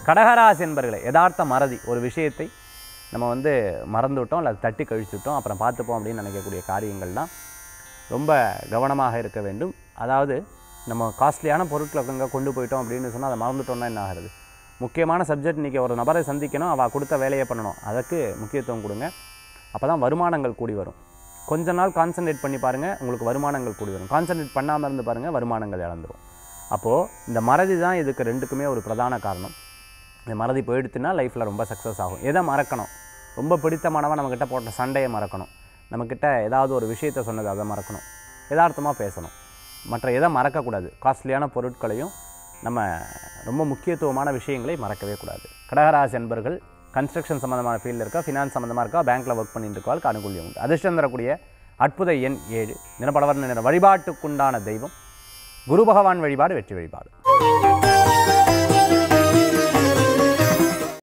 கடகராசி என்பர்களே யதார்த்த மறதி ஒரு விஷயத்தை நம்ம வந்து மறந்துவிட்டோம் அல்லது தட்டி கழிச்சுட்டோம் அப்புறம் பார்த்துப்போம் அப்படின்னு நினைக்கக்கூடிய காரியங்கள்லாம் ரொம்ப கவனமாக இருக்க வேண்டும் அதாவது நம்ம காஸ்ட்லியான பொருட்களை அங்கே கொண்டு போயிட்டோம் அப்படின்னு சொன்னால் அதை மறந்துட்டோம்னா என்ன ஆகிறது முக்கியமான சப்ஜெக்ட் இன்றைக்கி ஒரு நபரை சந்திக்கணும் அவள் கொடுத்த வேலையை பண்ணணும் அதுக்கு முக்கியத்துவம் கொடுங்க அப்போ தான் வருமானங்கள் கூடி வரும் கொஞ்ச நாள் கான்சன்ட்ரேட் பண்ணி பாருங்கள் உங்களுக்கு வருமானங்கள் கூடி வரும் கான்சன்ட்ரேட் பண்ணாமல் இருந்து பாருங்கள் வருமானங்கள் இழந்துரும் அப்போது இந்த மறதி தான் இதுக்கு ரெண்டுக்குமே ஒரு பிரதான காரணம் இந்த மறதி போயிடுத்துன்னா லைஃப்பில் ரொம்ப சக்ஸஸ் ஆகும் எதை மறக்கணும் ரொம்ப பிடித்தமானவன் நம்மக்கிட்ட போட்ட சண்டையை மறக்கணும் நம்மக்கிட்ட ஏதாவது ஒரு விஷயத்த சொன்னது அதை மறக்கணும் யதார்த்தமாக பேசணும் மற்ற எதை மறக்கக்கூடாது காஸ்ட்லியான பொருட்களையும் நம்ம ரொம்ப முக்கியத்துவமான விஷயங்களை மறக்கவே கூடாது கடகராசி என்பர்கள் கன்ஸ்ட்ரக்ஷன் சம்மந்தமான ஃபீல்டில் இருக்கா ஃபினான்ஸ் சம்மந்தமாக இருக்கா பேங்க்கில் ஒர்க் பண்ணிட்டு இருக்கவாளுக்கு அனுகூல்யம் உண்டு அதிர்ஷ்டம் தரக்கூடிய அற்புத எண் ஏழு நிறப்படவர் நிற வழிபாட்டுக்குண்டான தெய்வம் குரு பகவான் வழிபாடு வெற்றி வழிபாடு